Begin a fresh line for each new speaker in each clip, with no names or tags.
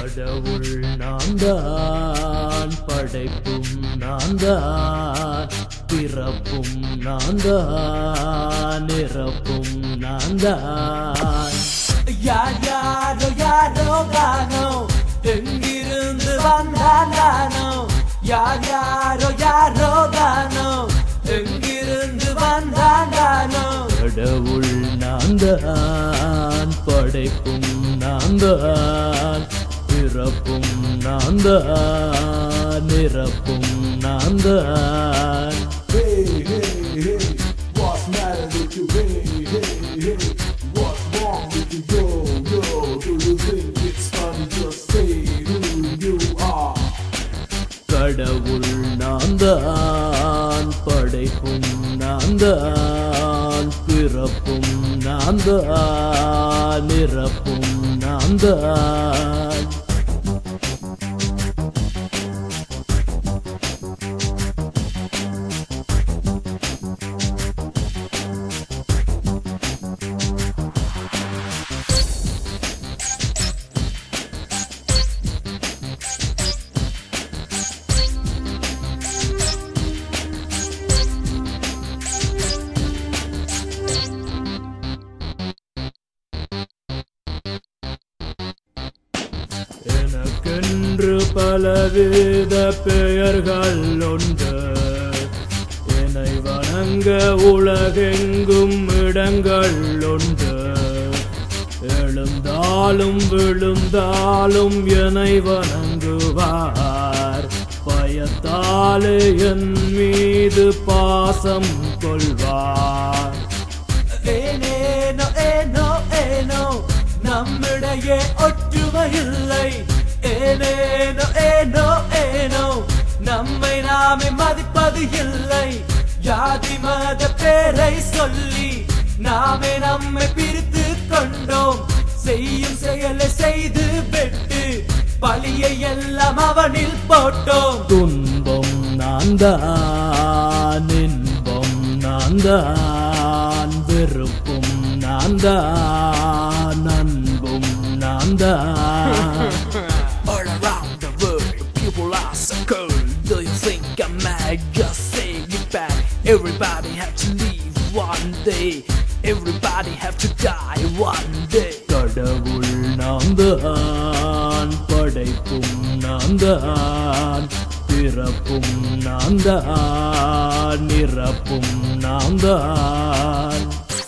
கடவுள் நான் தான் படைப்பும் நான் தான் பிறப்பும் நான் தான் இறப்பும் நான் தான்
யார் யாரோ யாரோ தானோ எங்கிருந்து வந்தான் தானோ யார் யாரோ யாரோ தானோ எங்கிருந்து வந்தான் தானோ
கடவுள் நான் தான் படைப்பும் நான் தான் பிறப்பும் நான் தான் இறப்பும் நான் தான்
Hey, hey, hey, what's matter with you? Hey, hey, hey, what's wrong with you? Yo, yo, do you think it's funny? Just say who you are.
கடவுள் நான் தான் படைப்பும் நான் தான் பிறப்பும் நான் தான் இறப்பும் நான் தான் எனக்கென்று பலவித பெயர்கள் உண்டு என்னை வணங்க உலகெங்கும் இடங்கள் உண்டு எழுந்தாலும் விழுந்தாலும் என்னை வணங்குவார் பயத்தாலே என் மீது பாசம் கொள்வார்
ஏனேனோ ஏனோ ஏனோ நம்மிடையே ஒற்றுமையில்லை ஏனேனோ ஏனோ ஏனோ நம்மை நாமே மதிப்பது இல்லை ஜாதி மத பேரை சொல்லி நாமே நம்மை பிரித்து கொண்டோம் செய்யும் செயலை செய்து விட்டு பழியை எல்லாம் அவனில் போட்டோம்
துன்பம் நான் தான் இன்பம் நான் தான் வெறுப்பும் நான் தான் அன்பும் நான் தான்
All around the world, people are so cold. Do you think I'm mad? Just say goodbye. Everybody have to leave one day. Everybody have to die one day.
கடவுள் நான் தான் படைப்பும் நான் தான் பிறப்பும் நான் தான் இறப்பும் நான் தான்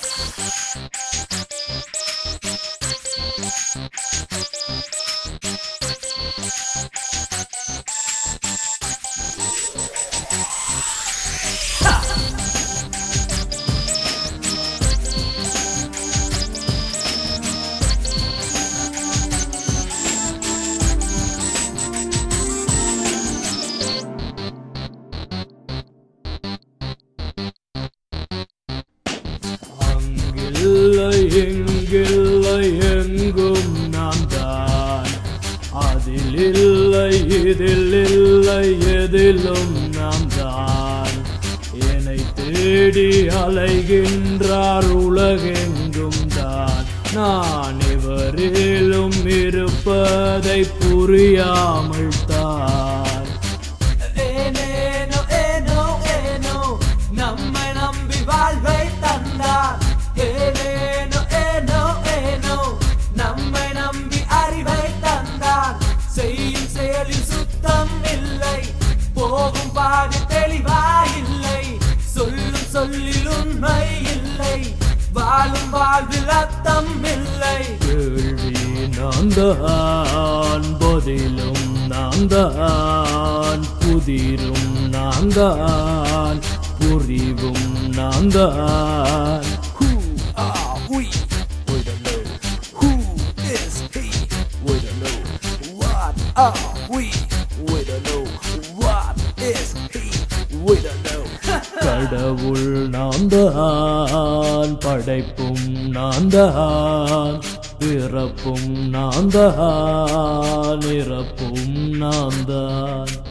அங்கில்லை எங்கில்லை எங்கும் நான் தான் அதில் இல்லை இதில் இல்லை எதிலும் நான் தான் என்னை தேடி அலைகின்றார் உலகெங்கும் தான் நான் இவரிலும் இருப்பதை புரியாமல் தான்
ஏனேனோ ஏனோ ஏனோ நம்மை நம்பி வாழ்வை தந்தார் ஏனேனோ ஏனோ ஏனோ நம்மை நம்பி அறிவை தந்தார் செய்யும் செயலில் சுத்தம் இல்லை போகும் பாடு தெளிவாயில்லை சொல்லும் சொல்லில் உண்மை இல்லை வாழும் வாழ்வில் அர்த்தம் இல்லை
கேள்வி நான் தான் பதிலும் நான் தான் புதிரும் நான் தான் புரிவும் நான் தான்
Who are we? We don't know. Who is he? We don't know. What are we? We don't know. What is he? We don't know.
கடவுள் நான் தான் படைப்பும் நான் தான் பிறப்பும் நான் தான் இறப்பும் நான் தான்